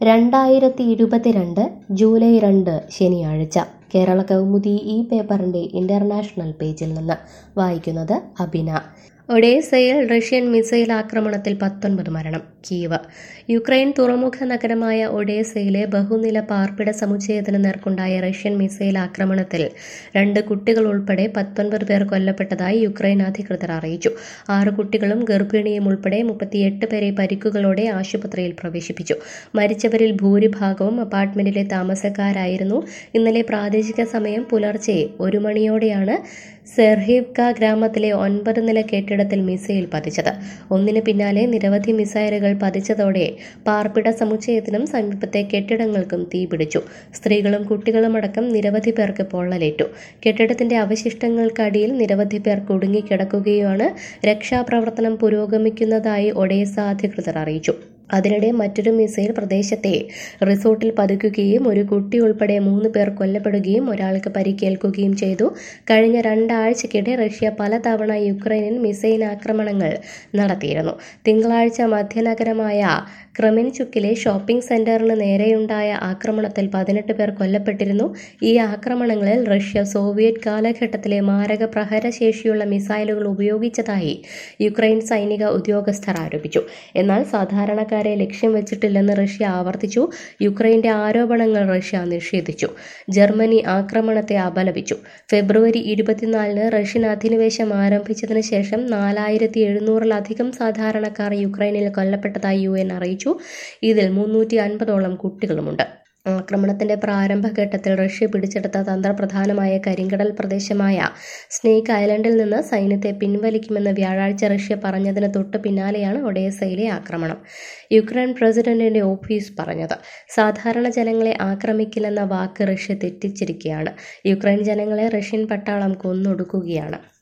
രണ്ടായിരത്തി ഇരുപത്തിരണ്ട് ജൂലൈ രണ്ട് ശനിയാഴ്ച കേരള കൗമുദി ഈ പേപ്പറിൻ്റെ ഇൻ്റർനാഷണൽ പേജിൽ നിന്ന് വായിക്കുന്നത് അബിന ഒഡേസയിൽ റഷ്യൻ മിസൈൽ ആക്രമണത്തിൽ പത്തൊൻപത് മരണം കീവ് യുക്രൈൻ തുറമുഖ നഗരമായ ഒഡേസയിലെ ബഹുനില പാർപ്പിട സമുച്ചയത്തിന് നേർക്കുണ്ടായ റഷ്യൻ മിസൈൽ ആക്രമണത്തിൽ രണ്ട് കുട്ടികൾ ഉൾപ്പെടെ പത്തൊൻപത് പേർ കൊല്ലപ്പെട്ടതായി യുക്രൈൻ അധികൃതർ അറിയിച്ചു ആറ് കുട്ടികളും ഗർഭിണിയും ഉൾപ്പെടെ മുപ്പത്തിയെട്ട് പേരെ പരിക്കുകളോടെ ആശുപത്രിയിൽ പ്രവേശിപ്പിച്ചു മരിച്ചവരിൽ ഭൂരിഭാഗവും അപ്പാർട്ട്മെന്റിലെ താമസക്കാരായിരുന്നു ഇന്നലെ പ്രാദേശിക സമയം പുലർച്ചെ ഒരു മണിയോടെയാണ് സെർഹീവ്ക ഗ്രാമത്തിലെ ഒൻപത് നില കെട്ടിടത്തിൽ മിസൈൽ പതിച്ചത് ഒന്നിന് പിന്നാലെ നിരവധി മിസൈലുകൾ പതിച്ചതോടെ പാർപ്പിട സമുച്ചയത്തിനും സമീപത്തെ കെട്ടിടങ്ങൾക്കും തീപിടിച്ചു സ്ത്രീകളും കുട്ടികളുമടക്കം നിരവധി പേർക്ക് പൊള്ളലേറ്റു കെട്ടിടത്തിന്റെ അവശിഷ്ടങ്ങൾക്കടിയിൽ നിരവധി പേർ കുടുങ്ങിക്കിടക്കുകയാണ് രക്ഷാപ്രവർത്തനം പുരോഗമിക്കുന്നതായി ഒഡേസ അധികൃതർ അറിയിച്ചു അതിനിടെ മറ്റൊരു മിസൈൽ പ്രദേശത്തെ റിസോർട്ടിൽ പതിക്കുകയും ഒരു കുട്ടി ഉൾപ്പെടെ മൂന്ന് പേർ കൊല്ലപ്പെടുകയും ഒരാൾക്ക് പരിക്കേൽക്കുകയും ചെയ്തു കഴിഞ്ഞ രണ്ടാഴ്ചക്കിടെ റഷ്യ പലതവണ യുക്രൈനിൽ മിസൈൽ ആക്രമണങ്ങൾ നടത്തിയിരുന്നു തിങ്കളാഴ്ച മധ്യനഗരമായ ക്രമെൻചുക്കിലെ ഷോപ്പിംഗ് സെന്ററിന് നേരെയുണ്ടായ ആക്രമണത്തിൽ പതിനെട്ട് പേർ കൊല്ലപ്പെട്ടിരുന്നു ഈ ആക്രമണങ്ങളിൽ റഷ്യ സോവിയറ്റ് കാലഘട്ടത്തിലെ മാരക പ്രഹരശേഷിയുള്ള മിസൈലുകൾ ഉപയോഗിച്ചതായി യുക്രൈൻ സൈനിക ഉദ്യോഗസ്ഥർ ആരോപിച്ചു എന്നാൽ സാധാരണക്കാരെ ലക്ഷ്യം വെച്ചിട്ടില്ലെന്ന് റഷ്യ ആവർത്തിച്ചു യുക്രൈന്റെ ആരോപണങ്ങൾ റഷ്യ നിഷേധിച്ചു ജർമ്മനി ആക്രമണത്തെ അപലപിച്ചു ഫെബ്രുവരി ഇരുപത്തിനാലിന് റഷ്യൻ അധിനിവേശം ആരംഭിച്ചതിന് ശേഷം നാലായിരത്തി എഴുന്നൂറിലധികം സാധാരണക്കാർ യുക്രൈനിൽ കൊല്ലപ്പെട്ടതായി യു എൻ അറിയിച്ചു ഇതിൽ മുന്നൂറ്റി അൻപതോളം കുട്ടികളുമുണ്ട് ആക്രമണത്തിന്റെ പ്രാരംഭഘട്ടത്തിൽ റഷ്യ പിടിച്ചെടുത്ത തന്ത്രപ്രധാനമായ കരിങ്കടൽ പ്രദേശമായ സ്നേക്ക് ഐലൻഡിൽ നിന്ന് സൈന്യത്തെ പിൻവലിക്കുമെന്ന് വ്യാഴാഴ്ച റഷ്യ പറഞ്ഞതിന് തൊട്ടു പിന്നാലെയാണ് ഒഡേസയിലെ ആക്രമണം യുക്രൈൻ പ്രസിഡന്റിന്റെ ഓഫീസ് പറഞ്ഞത് സാധാരണ ജനങ്ങളെ ആക്രമിക്കില്ലെന്ന വാക്ക് റഷ്യ തെറ്റിച്ചിരിക്കുകയാണ് യുക്രൈൻ ജനങ്ങളെ റഷ്യൻ പട്ടാളം കൊന്നൊടുക്കുകയാണ്